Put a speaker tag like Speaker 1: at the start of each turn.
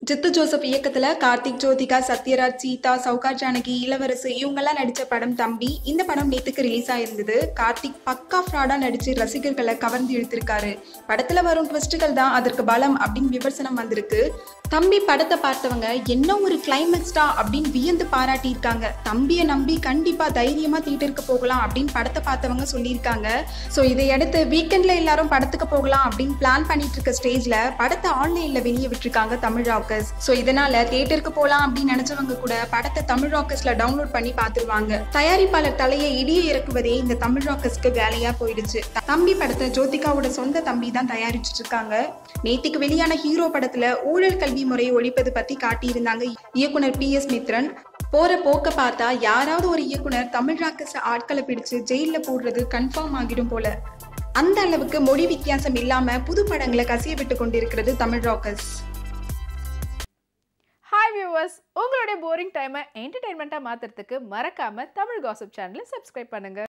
Speaker 1: Jitu Joseph இயக்கத்துல கார்த்திக் ஜோதிகா சத்யராஜ் சீதா சௌகார் ஜானகி இளவரசு இவங்கெல்லாம் நடிச்ச படம் தம்பி இந்த படம் நேத்துக்கு ரிலீஸ் ஆயிருந்தது கார்த்திக் பக்கா ஃப்ராடா நடிச்சு ரசிகர்களை கவர்ந்து இழுத்திருக்காரு படத்துல வரும் ட்விஸ்டுகள் தான் அதற்கு பலம் அப்படின்னு விமர்சனம் வந்திருக்கு தம்பி படத்தை பார்த்தவங்க என்ன ஒரு கிளைமேக்ஸ்டா அப்படின்னு வியந்து பாராட்டியிருக்காங்க தம்பியை நம்பி கண்டிப்பா தைரியமா தியேட்டருக்கு போகலாம் அப்படின்னு படத்தை பார்த்தவங்க சொல்லியிருக்காங்க ஸோ இதையடுத்து வீக்கெண்ட்ல எல்லாரும் படத்துக்கு போகலாம் அப்படின்னு பிளான் பண்ணிட்டு இருக்க ஸ்டேஜ்ல படத்தை ஆன்லைன்ல வெளியே விட்டுருக்காங்க தமிழ் ராக்கர்ஸ் ஸோ இதனால தியேட்டருக்கு போகலாம் அப்படின்னு நினைச்சவங்க கூட படத்தை தமிழ் ராக்கர்ஸ்ல டவுன்லோட் பண்ணி பார்த்துருவாங்க தயாரிப்பாளர் தலையை இடிய இறக்குவதே இந்த தமிழ் ராக்கர்ஸ்க்கு வேலையா போயிடுச்சு தம்பி படத்தை ஜோதிகாவோட சொந்த தம்பி தான் தயாரிச்சிட்டு இருக்காங்க நேத்திக்கு வெளியான ஹீரோ படத்துல ஊழல் கல்வி முறையை ஒழிப்பது பத்தி காட்டியிருந்தாங்க இயக்குனர் பி எஸ் மித்ரன் போற போக்க பார்த்தா யாராவது ஒரு இயக்குனர் தமிழ் ராக்கர்ஸ் ஆட்களை பிடிச்சு ஜெயில போடுறது கன்ஃபார்ம் ஆகிடும் போல அந்த அளவுக்கு மொழி வித்தியாசம் இல்லாம புது படங்களை கசிய விட்டு கொண்டிருக்கிறது தமிழ் ராக்கர்ஸ்
Speaker 2: ஹாய் வியூவர்ஸ் உங்களுடைய போரிங் டைமை என்டர்டைன்மெண்ட்டாக மாற்றுறதுக்கு மறக்காம தமிழ் காசிப் சேனலை சப்ஸ்கிரைப் பண்ணுங்க